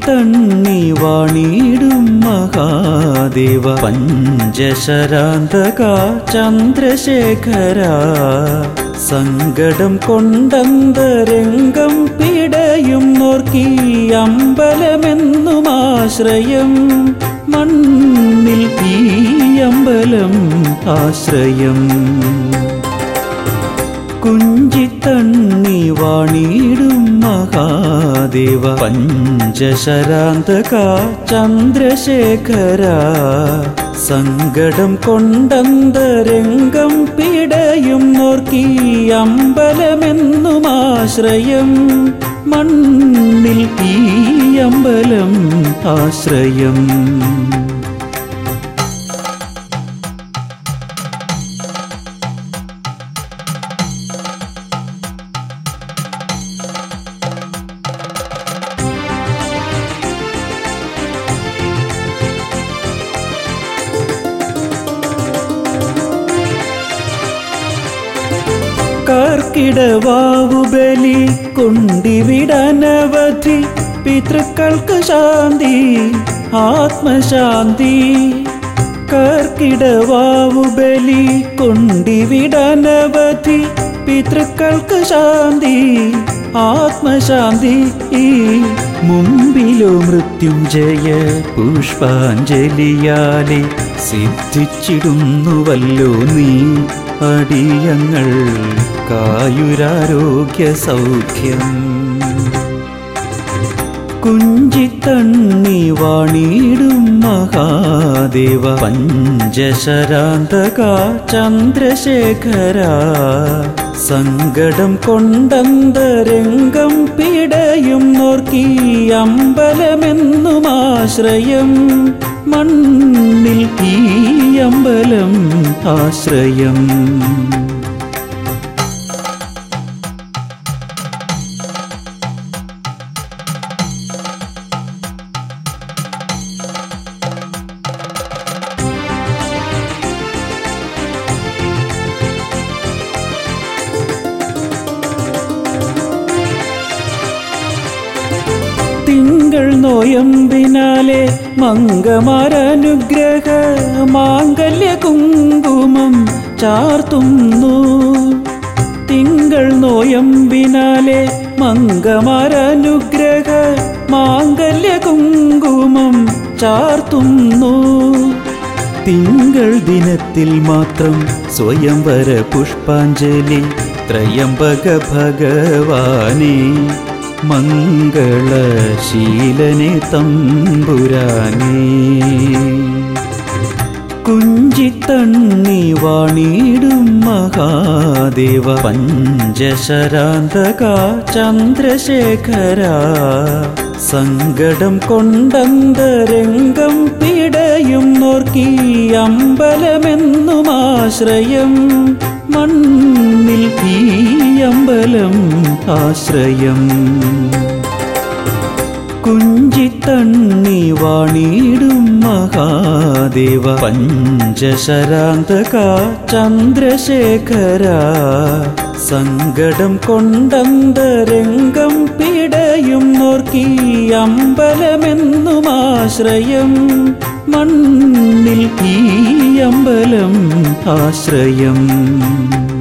കുഞ്ചിത്തണ്ണി വാണിടും മഹാദേവ പഞ്ചശരാന്തക ചന്ദ്രശേഖര സങ്കടം കൊണ്ടന്തരംഗം പിടയും നോർക്കി അമ്പലമെന്നും ആശ്രയം മണ്ണിൽ ഈ അമ്പലം ആശ്രയം കുഞ്ചിത്തണ്ണി വാണിടും മഹാദേവ പഞ്ചശരാന്തക ചന്ദ്രശേഖര സങ്കടം കൊണ്ടന്തരംഗം പിടയും നോർക്കി അമ്പലമെന്നും ആശ്രയം മണ്ണിൽ ഈ അമ്പലം ആശ്രയം കർക്കിടവാവുബലി കൊണ്ടിവിടനവധി പിതൃക്കൾക്ക് ശാന്തി ആത്മശാന്തി കർക്കിടവാവുബലി കൊണ്ടിവിടനവധി പിതൃക്കൾക്ക് ശാന്തി ആത്മശാന്തി ഈ മുമ്പിലോ മൃത്യുഞ്ജയ പുഷ്പാഞ്ജലിയാലെ സിദ്ധിച്ചിടുന്നുവല്ലോ നീ അടിയങ്ങൾ കായുരാരോഗ്യ സൗഖ്യം കുഞ്ചിത്തണ്ണി വാണിടും മഹാദേവ പഞ്ചശരാന്തക ചന്ദ്രശേഖര സങ്കടം കൊണ്ടന്തരംഗം പിടയും നോർക്കി അമ്പലമെന്നും ആശ്രയം മണ്ണിൽ ഈ അമ്പലം ആശ്രയം തിങ്കൾ നോയമ്പിനാലെ മംഗമാരനുഗ്രഹ മാംഗല്യ കുങ്കുമം ചാർത്തുന്നു തിങ്കൾ നോയമ്പിനാലെ മംഗമാരനുഗ്രഹ മാംഗല്യ കുങ്കുമം ചാർത്തുന്നു തിങ്കൾ ദിനത്തിൽ മാത്രം സ്വയംവര പുഷ്പാഞ്ജലി ത്രയംബക ഭഗവാനെ മംഗളശീലനെ തമ്പുരാനേ കുഞ്ചിത്തണ്ണി വാണിടും മഹാദേവ പഞ്ചശരാന്തക ചന്ദ്രശേഖര സങ്കടം കൊണ്ടന്തരംഗം പിടയും നോർക്കി അമ്പലമെന്നും ആശ്രയം മണ്ണിൽ ഈ അമ്പലം ആശ്രയം കുഞ്ചിത്തണ്ണി വാണിടും മഹാദേവ പഞ്ചശരാന്തക ചന്ദ്രശേഖര സങ്കടം കൊണ്ടന്തരംഗം പിടയും നോർക്കി അമ്പലമെന്നും ആശ്രയം മണ്ണിൽ ഈ അമ്പലം ആശ്രയം